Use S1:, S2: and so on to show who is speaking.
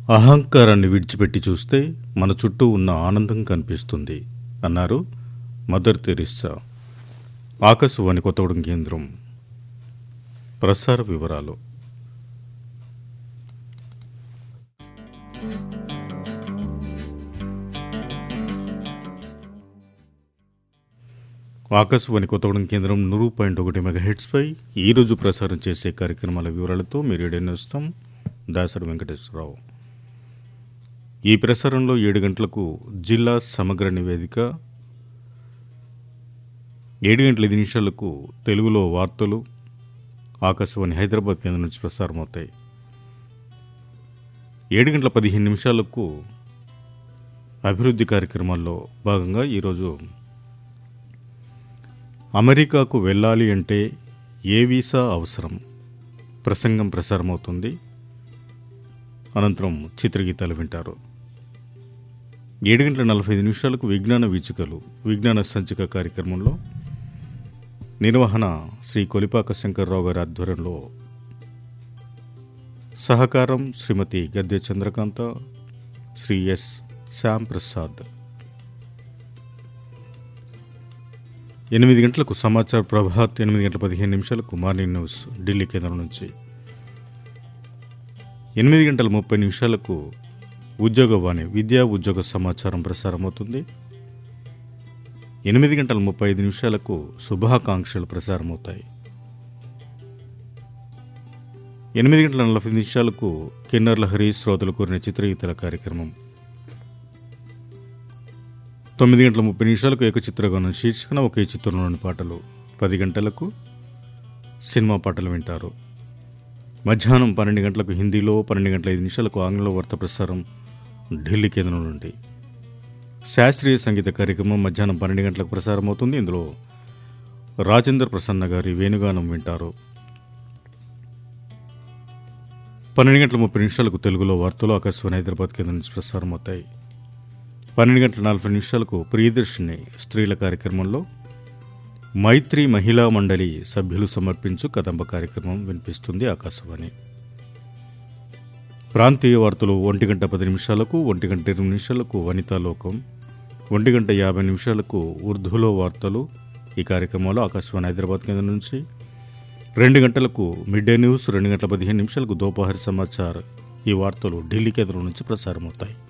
S1: అహంకారాన్ని విడిచిపెట్టి చూస్తే మన చుట్టూ ఉన్న ఆనందం కనిపిస్తుంది అన్నారు మదర్ తెరిస్సా ఆకాశవాణి కొత్తగూడెం కేంద్రం ప్రసార వివరాలు ఆకాశవాణి కొత్తగూడెం కేంద్రం నూరు పాయింట్ ఒకటి మెగాహెట్స్పై ఈరోజు ప్రసారం చేసే కార్యక్రమాల వివరాలతో మీరు ఏడేనేస్తాం దాసరి వెంకటేశ్వరరావు ఈ ప్రసారంలో ఏడు గంటలకు జిల్లా సమగ్ర నివేదిక ఏడు గంటల ఐదు నిమిషాలకు తెలుగులో వార్తలు ఆకాశవాణి హైదరాబాద్ కేంద్రం నుంచి ప్రసారమవుతాయి ఏడు గంటల పదిహేను నిమిషాలకు అభివృద్ధి కార్యక్రమాల్లో భాగంగా ఈరోజు అమెరికాకు వెళ్ళాలి అంటే ఏ వీసా అవసరం ప్రసంగం ప్రసారమవుతుంది అనంతరం చిత్రగీతాలు వింటారు ఏడు గంటల నలభై ఐదు నిమిషాలకు విజ్ఞాన వీచికలు విజ్ఞాన సంచిక కార్యక్రమంలో నిర్వహణ శ్రీ కొలిపాక శంకర్రావు గారి ఆధ్వర్యంలో సహకారం శ్రీమతి గద్దె చంద్రకాంత శ్రీ ఎస్ శ్యామ్ ప్రసాద్ ఎనిమిది గంటలకు సమాచార ప్రభాత్ ఎనిమిది గంటల పదిహేను నిమిషాలకు మార్నింగ్ న్యూస్ ఢిల్లీ కేంద్రం నుంచి ఎనిమిది గంటల ముప్పై నిమిషాలకు ఉద్యోగవాణి విద్యా ఉద్యోగ సమాచారం ప్రసారమవుతుంది ఎనిమిది గంటల ముప్పై ఐదు నిమిషాలకు శుభాకాంక్షలు ప్రసారమవుతాయి ఎనిమిది గంటల నలభై నిమిషాలకు కిన్నర్ లహరి శ్రోతలు కోరిన చిత్రగీతల కార్యక్రమం తొమ్మిది గంటల ముప్పై నిమిషాలకు ఏకచిత్రగానం శీర్షికన ఒకే చిత్రంలోని పాటలు పది గంటలకు సినిమా పాటలు వింటారు మధ్యాహ్నం పన్నెండు గంటలకు హిందీలో పన్నెండు గంటల ఐదు నిమిషాలకు ఆంగ్లంలో వార్త ప్రసారం ఢిల్లీ కేంద్రం నుండి శాస్త్రీయ సంగీత కార్యక్రమం మధ్యాహ్నం పన్నెండు గంటలకు ప్రసారం అవుతుంది ఇందులో రాజేంద్ర ప్రసన్న గారి వేణుగానం వింటారు పన్నెండు గంటల ముప్పై నిమిషాలకు తెలుగులో వార్తలు ఆకాశవాణి హైదరాబాద్ కేంద్రం నుంచి ప్రసారం అవుతాయి పన్నెండు గంటల నలభై నిమిషాలకు ప్రియదర్శిని స్త్రీల కార్యక్రమంలో మైత్రి మహిళా మండలి సభ్యులు సమర్పించు కదంబ కార్యక్రమం వినిపిస్తుంది ఆకాశవాణి ప్రాంతీయ వార్తలు ఒంటి గంట పది నిమిషాలకు ఒంటి గంట ఇరవై నిమిషాలకు వనితాలోకం ఒంటి గంట యాభై నిమిషాలకు ఉర్దూలో వార్తలు ఈ కార్యక్రమంలో ఆకాశవాణి హైదరాబాద్ కేంద్రం నుంచి రెండు గంటలకు మిడ్ డే న్యూస్ రెండు గంటల పదిహేను నిమిషాలకు దోపహరి సమాచార్ ఈ వార్తలు ఢిల్లీ కేంద్రం నుంచి ప్రసారమవుతాయి